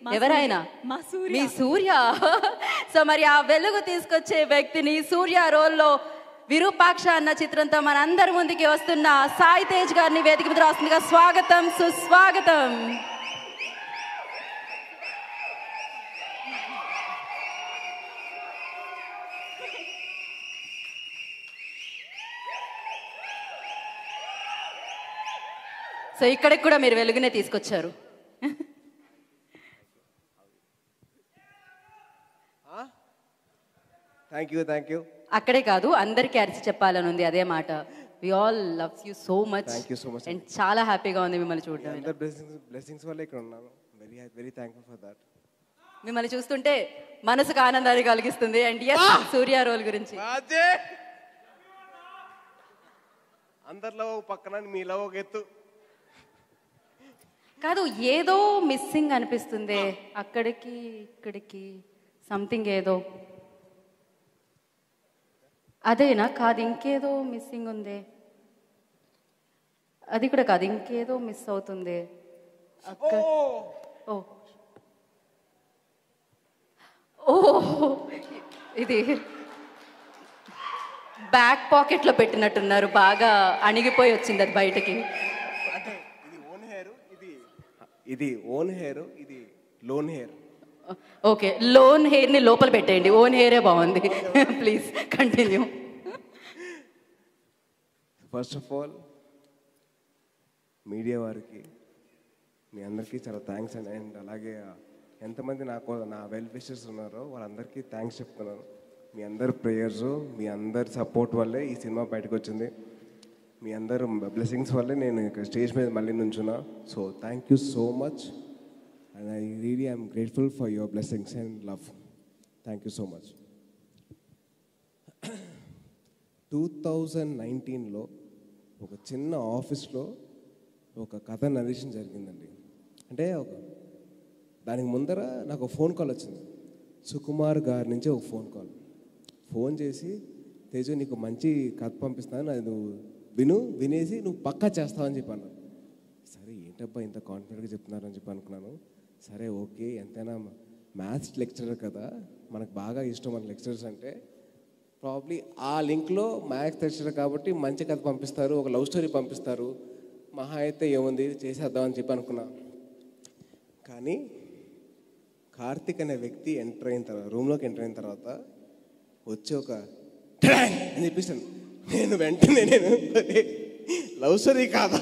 ఎవరైనా మా సూర్య. మీ సూర్య సో మరి ఆ వెలుగు తీసుకొచ్చే వ్యక్తిని సూర్య రోల్లో విరూపాక్ష అన్న చిత్రంతో మన అందరి ముందుకి వస్తున్న సాయి తేజ్ గారిని వేదిక మీద రాస్తుందిగా స్వాగతం సుస్వాగతం సో ఇక్కడికి కూడా మీరు వెలుగునే తీసుకొచ్చారు థ్యాంక్ యూ థ్యాంక్ యూ అక్కడే కాదు అందరికీ అరిచి చెప్పాలని ఉంది అదే మాట we all loves you so much Thank you so much. And చాలా హ్యాపీగా ఉంది మిమ్మల్ని చూడడం అందరు బ్లెస్సింగ్స్ బ్లెస్సింగ్స్ వల్ల ఇక్కడ ఉన్నాను very very thankful for that మిమ్మల్ని చూస్తుంటే మనసుకు ఆనందాన్ని కలిగిస్తుంది అండ్ ఎస్ సూర్య రోల్ గురించి అందరిలో ఒక పక్కన మీలో ఒక ఎత్తు కాదు ఏదో మిస్సింగ్ అనిపిస్తుంది అక్కడికి ఇక్కడికి సంథింగ్ ఏదో అదేనా కాదు ఇంకేదో మిస్సింగ్ ఉంది అది కూడా కాదు ఇంకేదో మిస్ అవుతుంది అక్కడ ఓ ఓ ఇది బ్యాక్ పాకెట్లో పెట్టినట్టున్నారు బాగా అణిగిపోయి వచ్చింది అది బయటకి అంటే ఇది ఓన్ హెయిర్ ఇది ఇది ఓన్ హెయిర్ ఇది loan hair okay loan hair ని లోపల పెట్టేయండి ఓన్ హెయిరే బాగుంది please continue first of all media వారికి మీ అందరికీ చాలా థ్యాంక్స్ అండి అండ్ అలాగే ఎంతమంది నాకు నా వెల్ విషర్స్ ఉన్నారో వాళ్ళందరికీ థ్యాంక్స్ చెప్తున్నాను మీ అందరి ప్రేయర్స్ మీ అందరి సపోర్ట్ వల్లే ఈ సినిమా బయటకు వచ్చింది మీ అందరు బ్లెస్సింగ్స్ వల్లే నేను ఇక్కడ స్టేజ్ మీద మళ్ళీ నుంచున్నా so thank you so much and I really I'm grateful for your blessings and love thank you so much two thousand నైన్టీన్లో ఒక చిన్న ఆఫీస్లో ఒక కథ నరేషన్ జరిగిందండి అంటే ఒక దానికి ముందర నాకు ఒక ఫోన్ కాల్ వచ్చింది సుకుమార్ గారి నుంచి ఒక ఫోన్ కాల్ ఫోన్ చేసి తేజు నీకు మంచి కథ పంపిస్తాను అది నువ్వు విను వినేసి నువ్వు పక్కా చేస్తావని చెప్పి అన్నారు సరే ఏంటబ్బా ఇంత కాన్ఫిడెంట్గా చెప్తున్నారని చెప్పి అనుకున్నాను సరే ఓకే ఎంతైనా మ్యాథ్స్ లెక్చరర్ కదా మనకు బాగా ఇష్టం మన లెక్చరర్స్ అంటే ప్రాబ్లీ ఆ లింక్లో మ్యాథ్స్ లెక్చరర్ కాబట్టి మంచి కథ పంపిస్తారు ఒక లవ్ స్టోరీ పంపిస్తారు మహా అయితే ఏముంది చేసేద్దామని చెప్పి అనుకున్నా కానీ కార్తిక్ అనే వ్యక్తి ఎంటర్ అయిన తర్వాత రూమ్లోకి ఎంటర్ అయిన తర్వాత వచ్చి ఒక "టడాంగ్" అని చెప్పేసాను నేను వెంటనే నేను లవ్ స్టోరీ కాదా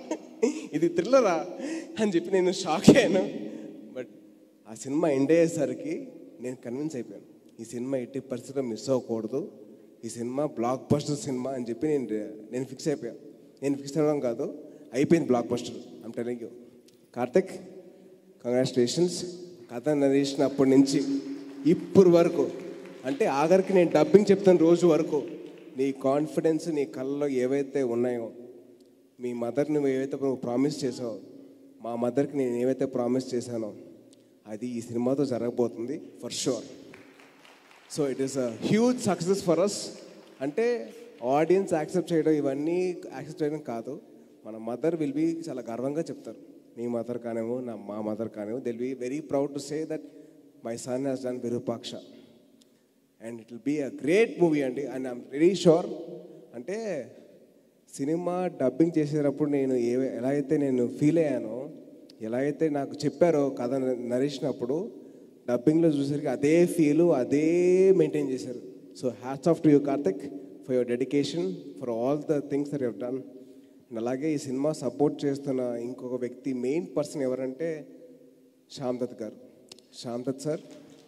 ఇది థ్రిల్లరా అని చెప్పి నేను షాక్ అయ్యాను బట్ ఆ సినిమా ఎండ్ అయ్యేసరికి నేను కన్విన్స్ అయిపోయాను ఈ సినిమా ఎట్టి పరిస్థితిలో మిస్ అవ్వకూడదు ఈ సినిమా బ్లాక్ బస్టర్ సినిమా అని చెప్పి నేను నేను ఫిక్స్ అయిపోయాను నేను ఫిక్స్ అవ్వడం కాదు అయిపోయింది blockbuster I'm telling you Karthik congratulations కథ నరేసినప్పటి నుంచి ఇప్పుడు వరకు అంటే ఆఖరికి నేను డబ్బింగ్ చెప్తున్న రోజు వరకు నీ కాన్ఫిడెన్స్ నీ కళ్ళలో ఏవైతే ఉన్నాయో మీ మదర్ నువ్వు ఏవైతే నువ్వు ప్రామిస్ చేసావో మా మదర్కి నేను ఏవైతే ప్రామిస్ చేశానో అది ఈ సినిమాతో జరగబోతుంది for sure so it is a huge success for us అంటే ఆడియన్స్ యాక్సెప్ట్ చేయడం ఇవన్నీ యాక్సెప్ట్ చేయడం కాదు మన మదర్ విల్ బీ చాలా గర్వంగా చెప్తారు మీ మదర్ కానేమో నా మా మదర్ కానేమో will be very proud to say that my son has done Virupaksha and it will be a great movie అండి అండ్ ఐఎమ్ వెరీ షూర్ అంటే సినిమా డబ్బింగ్ చేసేటప్పుడు నేను ఏ ఎలా అయితే నేను ఫీల్ అయ్యానో ఎలా అయితే నాకు చెప్పారో కథ నరేసినప్పుడు డబ్బింగ్లో చూసరికి అదే ఫీలు అదే మెయింటైన్ చేశారు so hats off to you Karthik for your dedication for all the things that you've done and అలాగే ఈ సినిమా సపోర్ట్ చేస్తున్న ఇంకొక వ్యక్తి మెయిన్ పర్సన్ ఎవరంటే శ్యామ్ దత్ గారు Shyam Dutt sir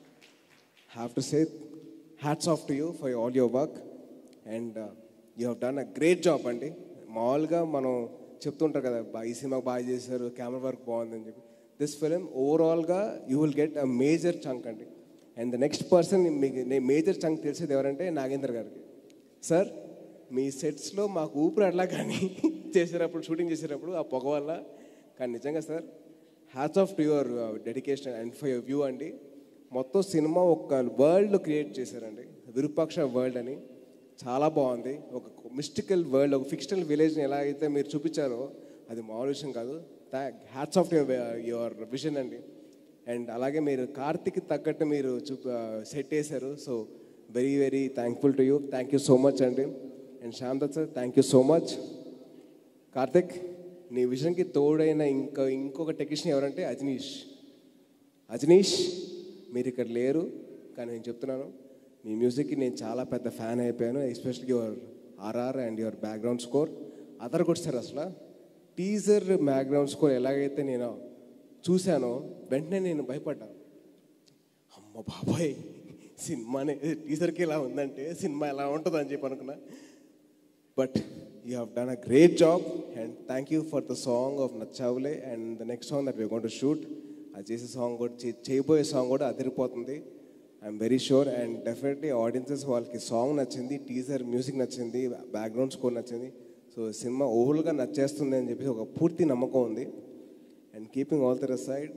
have to say hats off to you for all your work and you have done a great job అండి మామూలుగా మనం చెప్తుంటారు కదా "బా, ఈ సినిమా బాగా చేశారు కెమెరా వర్క్ బాగుందని చెప్పి దిస్ ఫిలిం ఓవరాల్గా you will get a major chunk అండి అండ్ ద నెక్స్ట్ పర్సన్ మీకు నేను మేజర్ చంక్ తెలిసేది ఎవరంటే నాగేంద్ర గారికి సార్ మీ సెట్స్లో మాకు ఊపిరి అట్లా కానీ చేసేటప్పుడు షూటింగ్ చేసేటప్పుడు ఆ పొగ వల్ల కానీ నిజంగా sir hats off to your dedication and for your view అండి మొత్తం సినిమా ఒక వరల్డ్ క్రియేట్ చేశారండి విరూపాక్ష వరల్డ్ అని చాలా బాగుంది ఒక మిస్టికల్ వరల్డ్ ఒక ఫిక్షనల్ విలేజ్ని ఎలా అయితే మీరు చూపించారో అది మామూలు విషయం కాదు hats off your your vision అండి అండ్ అలాగే మీరు కార్తిక్ తగ్గట్టు మీరు చూ సెట్ చేశారు so very very thankful to you thank you so much అండి and Shyam Dutt sir thank you so much Karthik నీ విషయంకి తోడైన ఇంకా ఇంకొక టెక్నీషియన్ ఎవరంటే అజనీష్ అజనీష్ మీరు ఇక్కడ లేరు కానీ నేను చెప్తున్నాను మీ మ్యూజిక్కి నేను చాలా పెద్ద ఫ్యాన్ అయిపోయాను especially your RR and your background score అదర్ కొట్టారు అసలు టీజర్ బ్యాక్గ్రౌండ్ స్కోర్ ఎలాగైతే నేను చూశానో వెంటనే నేను భయపడ్డాను అమ్మ బాబాయ్ సినిమానే టీజర్కి ఇలా ఉందంటే సినిమా ఎలా ఉంటుందని చెప్పి అనుకున్నా but you have done a great job and thank you for the song of Nachavule and the next song that we gonna shoot షూట్ అది చేసే సాంగ్ కూడా చే- చేయబోయే సాంగ్ కూడా అదిరిపోతుంది I'm very sure and definitely audiences వాళ్ళకి సాంగ్ నచ్చింది టీజర్ మ్యూజిక్ నచ్చింది బ్యాక్గ్రౌండ్ స్కోర్ నచ్చింది సో సినిమా ఓవల్గా నచ్చేస్తుంది అని చెప్పేసి ఒక పూర్తి నమ్మకం ఉంది and keeping all the side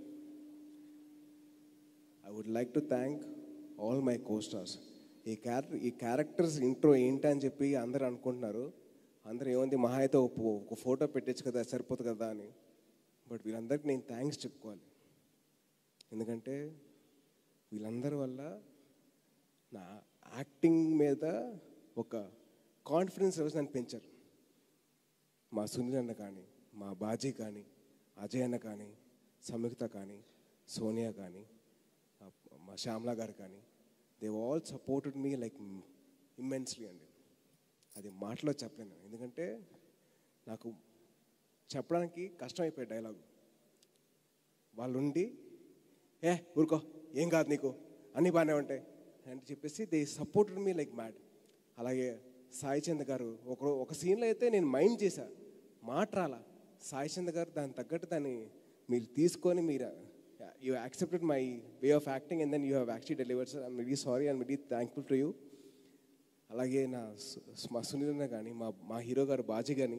I would like to thank all my costars ఈ క్యారెక్టర్ ఈ క్యారెక్టర్స్ ఇంట్రో ఏంటి అని చెప్పి అందరూ అనుకుంటున్నారు అందరూ ఏముంది మహా అయితే ఒక ఫో- ఒక ఫోటో పెట్టచ్చు కదా సరిపోతుంది కదా అని బట్ వీళ్ళందరికీ నేను థ్యాంక్స్ చెప్పుకోవాలి ఎందుకంటే వీళ్ళందరి వల్ల నా యాక్టింగ్ మీద ఒక కాన్ఫిడెన్స్ లెవెల్స్ నన్ను పెంచారు మా సునీల్ అన్న కానీ మా బాజీ కానీ అజయ్ అన్న కానీ సంయుక్త కానీ సోనియా కానీ ఆ, మా శ్యామ్లా గారు కానీ they all supported me like immensely అండి అది మాటలో చెప్పలేను ఎందుకంటే నాకు చెప్పడానికి కష్టమైపోయే డైలాగు వాళ్ళు ఉండి ఏ ఊరుకో ఏం కాదు నీకు అన్నీ బాగానే ఉంటాయి అని చెప్పేసి they supported me like mad అలాగే సాయి చంద్ గారు ఒక ఒక సీన్లో అయితే నేను మైండ్ చేశా మాట రాలా సాయి చంద్ గారు దాని తగ్గట్టు దాన్ని మీరు తీసుకొని మీరు you accepted my way of acting and then you have actually delivered sir I'm very sorry I'm very thankful to you అలాగే నా సు- మా సునీల్ అన్న కానీ మా మా హీరో గారు బాజీ కానీ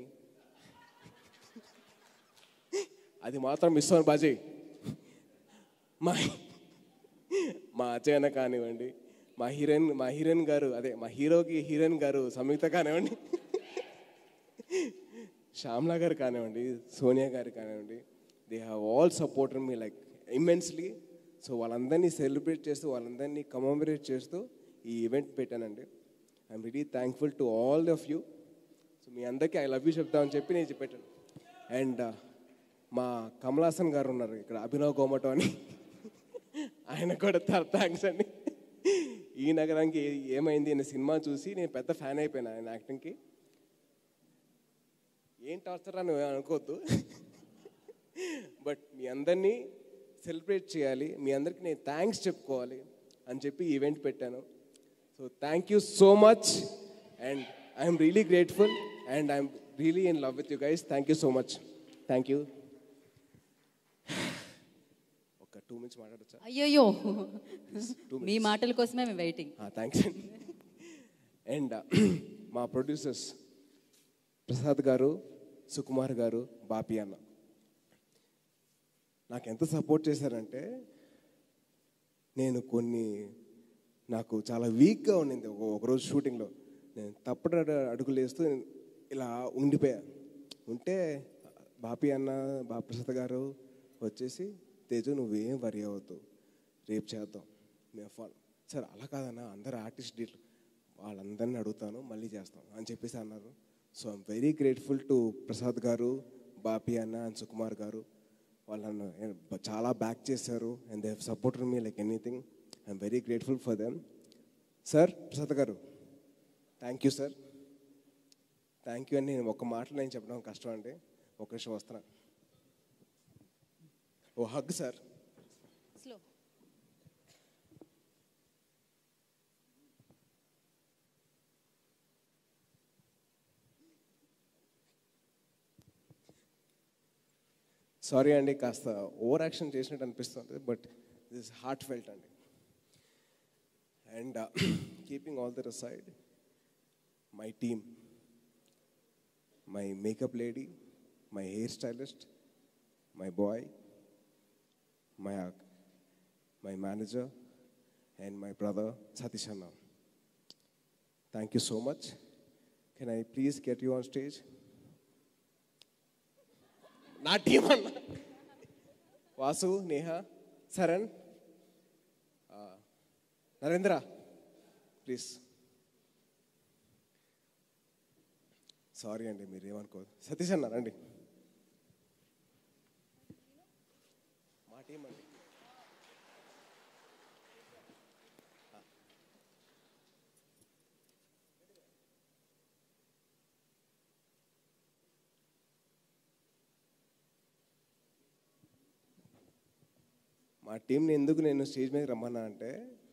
అది మాత్రం మిస్ అవ్వను బాజీ మా మా అజయ్ అన్న కానివ్వండి మా హీరోయిన్ మా హీరోయిన్ గారు అదే మా హీరోకి హీరోయిన్ గారు సంయుక్త కానివ్వండి శ్యామ్లా గారు కానివ్వండి సోనియా గారు కానివ్వండి they have all support me like immensely so వాళ్ళందరినీ సెలబ్రేట్ చేస్తూ వాళ్ళందరినీ కమమరేట్ చేస్తూ ఈ ఈవెంట్ పెట్టానండి I'm very thankful to all of you so మీ అందరికీ ఐ లవ్ యూ చెప్తామని చెప్పి నేను పెట్టాను అండ్ మా కమలాసన్ గారు ఉన్నారు ఇక్కడ అభినవ్ గోమటో అని ఆయన కూడా థ్యాంక్స్ అండి ఈ నగరానికి ఏ- ఏమైంది అనే సినిమా చూసి నేను పెద్ద ఫ్యాన్ అయిపోయాను ఆయన యాక్టింగ్కి ఏం టార్చర్ అని అనుకోవద్దు బట్ మీ అందరినీ సెలబ్రేట్ చేయాలి మీ అందరికీ నేను థ్యాంక్స్ చెప్పుకోవాలి అని చెప్పి ఈవెంట్ పెట్టాను so thank you so much and I'm really grateful and I'm really in love with you guys thank you so much thank you ఒక టూ మినిట్స్ మాట్లాడచ్చా అయ్యయ్యో two మీ మాటల కోసమే మేము వెయిటింగ్ థ్యాంక్స్ అండి అండ్ మా ప్రొడ్యూసర్స్ ప్రసాద్ గారు సుకుమార్ గారు బాపి అన్న నాకు ఎంత సపోర్ట్ చేశారంటే నేను కొన్ని నాకు చాలా వీక్గా ఉండింది ఒక ఒకరోజు షూటింగ్లో నేను తప్పట అడుగులు వేస్తూ నేను ఇలా ఉండిపోయా ఉంటే బాపి అన్న బా ప్రసాద్ గారు వచ్చేసి తేజు నువ్వేం వరి అవ్వద్దు రేపు చేద్దాం మేము ఫాల్ సార్ అలా కాదన్నా అందరు ఆర్టిస్ట్ డీల్ వాళ్ళందరినీ అడుగుతాను మళ్ళీ చేస్తాం అని చెప్పేసి అన్నారు so I'm very grateful to Prasad గారు బాపి అన్న అండ్ సుకుమార్ గారు వాళ్ళను చాలా బ్యాక్ చేశారు and they have supported me like anything I'm very grateful for them sir Prasad గారు thank you sir thank you అని నేను ఒక మాటలో నేను చెప్పడం కష్టం అండి ఒక నిమిషం వస్తున్నా oh hug sir slow sorry అండి కాస్త ఓవర్ యాక్షన్ చేసినట్టు అనిపిస్తుంది బట్ దిస్ హార్ట్ ఫెల్ట్ అండి and keeping all the side my team my makeup lady my hair stylist my boy my my manager and my brother Satish అన్న thank you so much can I please get you on stage నా team అన్న వాసు నేహ సరణ్ ఆ, Narendra please sorry అండి మీరు ఏమనుకోదు సతీష్ అన్న రండి మా team అండి మా టీంని ఎందుకు నేను స్టేజ్ మీద రమ్మన్నా అంటే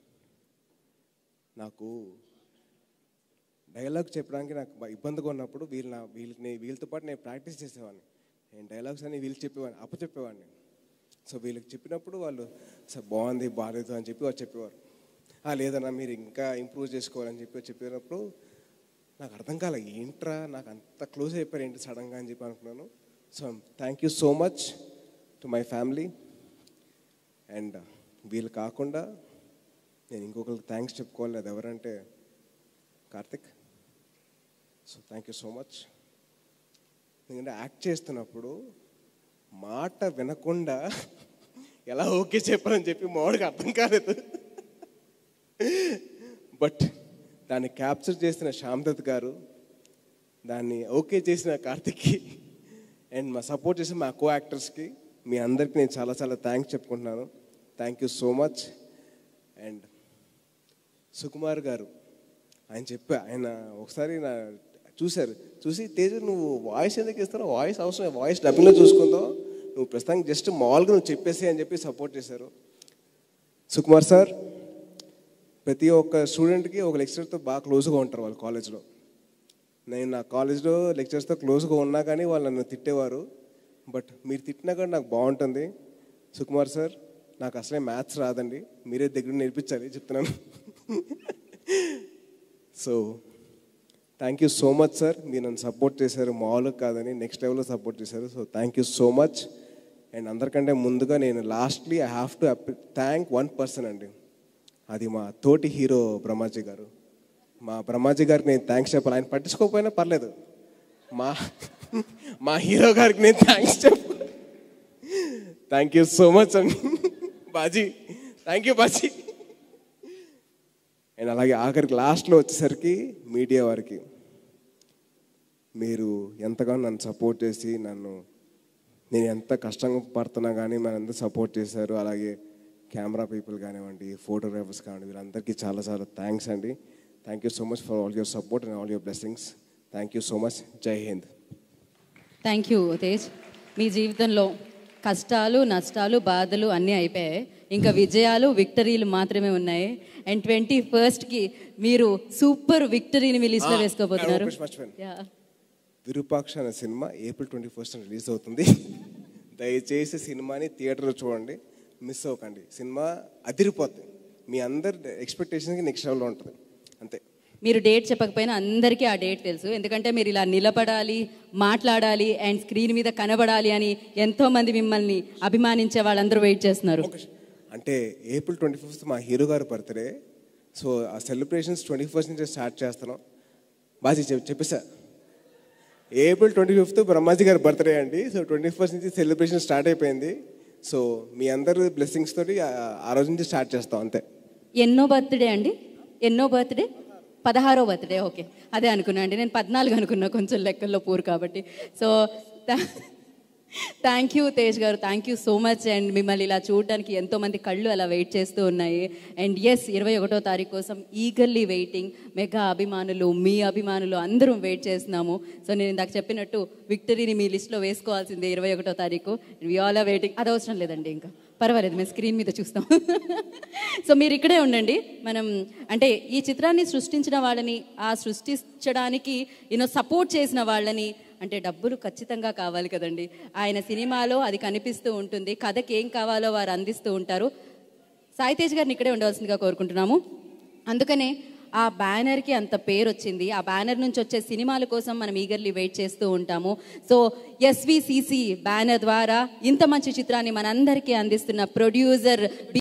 నాకు డైలాగ్ చెప్పడానికి నాకు బా- ఇబ్బందిగా ఉన్నప్పుడు వీళ్ళు నా వీళ్ళని వీళ్ళతో పాటు నేను ప్రాక్టీస్ చేసేవాడిని నేను డైలాగ్స్ అని వీళ్ళు చెప్పేవాడిని అప్ప చెప్పేవాడిని సో వీళ్ళకి చెప్పినప్పుడు వాళ్ళు సార్ బాగుంది బాగాలేదు అని చెప్పి వాళ్ళు చెప్పేవారు "ఆ, లేదన్నా మీరు ఇంకా ఇంప్రూవ్ చేసుకోవాలని చెప్పి చెప్పినప్పుడు నాకు అర్థం కాలే ఏంట్రా నాకు అంత క్లోజ్ అయిపోయారు ఏంటి సడన్గా అని చెప్పి అనుకున్నాను so thank you so much to my family and వీళ్ళు కాకుండా నేను ఇంకొకరికి థ్యాంక్స్ చెప్పుకోవాలి అది ఎవరంటే Karthik so thank you so much ఎందుకంటే యాక్ట్ చేస్తున్నప్పుడు మాట వినకుండా ఎలా ఓకే చెప్పాలని చెప్పి మావాడికి అర్థం కాలేదు బట్ దాన్ని క్యాప్చర్ చేసిన శ్యామ్దత్ గారు దాన్ని ఓకే చేసిన కార్తిక్కి అండ్ మా సపోర్ట్ చేసిన మా కో యాక్టర్స్కి మీ అందరికీ నేను చాలా చాలా థ్యాంక్స్ చెప్పుకుంటున్నాను thank you so much and Sukumar గారు ఆయన చెప్పా ఆయన ఒకసారి నా చూశారు చూసి తేజ నువ్వు వాయిస్ ఎందుకు ఇస్తావు వాయిస్ అవసరం వాయిస్ డబ్బింగ్లో చూసుకుందాం నువ్వు ప్రస్తుతానికి జస్ట్ మామూలుగా నువ్వు చెప్పేసి అని చెప్పి సపోర్ట్ చేశారు సుకుమార్ సార్ ప్రతి ఒక్క స్టూడెంట్కి ఒక లెక్చరర్తో బాగా క్లోజ్గా ఉంటారు వాళ్ళు కాలేజ్లో నేను నా కాలేజ్లో లెక్చర్స్తో క్లోజ్గా ఉన్నా కానీ వాళ్ళు నన్ను తిట్టేవారు బట్ మీరు తిట్టినా కూడా నాకు బాగుంటుంది సుకుమార్ సార్ నాకు అసలే మ్యాథ్స్ రాదండి మీరే దగ్గర నేర్పించాలి చెప్తున్నాను so thank you so much sir మీరు నన్ను సపోర్ట్ చేశారు మామూలుగా కాదని నెక్స్ట్ లెవెల్లో సపోర్ట్ చేశారు so thank you so much and అందరికంటే ముందుగా నేను lastly I have to thank one person అండి అది మా తోటి హీరో బ్రహ్మాజీ గారు మా బ్రహ్మాజీ గారికి నేను థ్యాంక్స్ చెప్పాలి ఆయన పట్టించుకోకపోయినా పర్లేదు మా మా హీరో గారికి నేను థ్యాంక్స్ చెప్పాలి థ్యాంక్ యూ సో మచ్ అండి Baji thank you Baji and అలాగే ఆఖరికి లాస్ట్లో వచ్చేసరికి మీడియా వారికి మీరు ఎంతగానో నన్ను సపోర్ట్ చేసి నన్ను నేను ఎంత కష్టంగా పడుతున్నా కానీ మనందరూ సపోర్ట్ చేశారు అలాగే కెమెరా పీపుల్ కానివ్వండి ఫోటోగ్రాఫర్స్ కానివ్వండి వీళ్ళందరికీ చాలా చాలా థ్యాంక్స్ అండి thank you so much for all your support and all your blessings thank you so much Jai Hind thank you Tej మీ జీవితంలో కష్టాలు నష్టాలు బాధలు అన్నీ అయిపోయాయి ఇంకా విజయాలు విక్టరీలు మాత్రమే ఉన్నాయి అండ్ ట్వంటీ ఫస్ట్కి మీరు సూపర్ విక్టరీని మీ లిస్ట్లో Ah, వేసుకోబోతున్నారు ఒకటి మర్చిపోయాను. Yeah. విరూపాక్ష అనే సినిమా ఏప్రిల్ ట్వంటీ ఫస్ట్ రిలీజ్ అవుతుంది దయచేసి సినిమాని థియేటర్లో చూడండి మిస్ అవ్వకండి సినిమా అదిరిపోతుంది మీ అందరి ఎక్స్పెక్టేషన్కి నెక్స్ట్ లెవెల్లో ఉంటుంది అంతే మీరు డేట్ చెప్పకపోయినా అందరికీ ఆ డేట్ తెలుసు ఎందుకంటే మీరు ఇలా నిలబడాలి మాట్లాడాలి అండ్ స్క్రీన్ మీద కనబడాలి అని ఎంతో మంది మిమ్మల్ని అభిమానించే వాళ్ళందరూ వెయిట్ చేస్తున్నారు అంటే ఏప్రిల్ ట్వంటీ ఫిఫ్త్ మా హీరో గారి బర్త్డే సో ఆ సెలబ్రేషన్స్ ట్వంటీ ఫస్ట్ నుంచి స్టార్ట్ చేస్తున్నాం బాజీ చెప్ చెప్పేసా ఏప్రిల్ ట్వంటీ ఫిఫ్త్ బ్రహ్మాజీ గారి బర్త్డే అండి సో ట్వంటీ ఫస్ట్ నుంచి సెలబ్రేషన్ స్టార్ట్ అయిపోయింది సో మీ అందరు బ్లెస్సింగ్స్ తోటి ఆ- ఆ రోజు నుంచి స్టార్ట్ చేస్తాం అంతే ఎన్నో బర్త్డే అండి ఎన్నో బర్త్డే పదహారో బర్త్డే ఓకే అదే అనుకున్నా అండి నేను పద్నాలుగు అనుకున్నా కొంచెం లెక్కల్లో పూర్ కాబట్టి సో థ్యాంక్ యూ తేజ్ గారు thank you so much and మిమ్మల్ని ఇలా చూడడానికి ఎంతో మంది కళ్ళు అలా వెయిట్ చేస్తూ ఉన్నాయి అండ్ ఎస్ ఇరవై ఒకటో తారీఖు కోసం ఈగర్లీ వెయిటింగ్ మెగా అభిమానులు మీ అభిమానులు అందరం వెయిట్ చేస్తున్నాము సో నేను ఇందాక చెప్పినట్టు విక్టరీని మీ లిస్ట్లో వేసుకోవాల్సిందే ఇరవై ఒకటో తారీఖు వి ఆల్ ఆర్ వెయిటింగ్ అది అవసరం లేదండి ఇంకా పర్వాలేదు మేము స్క్రీన్ మీద చూస్తాం సో మీరు ఇక్కడే ఉండండి మనం అంటే ఈ చిత్రాన్ని సృష్టించిన వాళ్ళని ఆ సృష్టించడానికి యూనో సపోర్ట్ చేసిన వాళ్ళని అంటే డబ్బులు ఖచ్చితంగా కావాలి కదండి ఆయన సినిమాలో అది కనిపిస్తూ ఉంటుంది కథకి ఏం కావాలో వారు అందిస్తూ ఉంటారు సాయి తేజ్ గారిని ఇక్కడే ఉండవలసిందిగా కోరుకుంటున్నాము అందుకనే ఆ బ్యానర్కి అంత పేరు వచ్చింది ఆ బ్యానర్ నుంచి వచ్చే సినిమాల కోసం మనం ఈగర్లీ వెయిట్ చేస్తూ ఉంటాము సో ఎస్విసిసి బ్యానర్ ద్వారా ఇంత మంచి చిత్రాన్ని మనందరికీ అందిస్తున్న ప్రొడ్యూసర్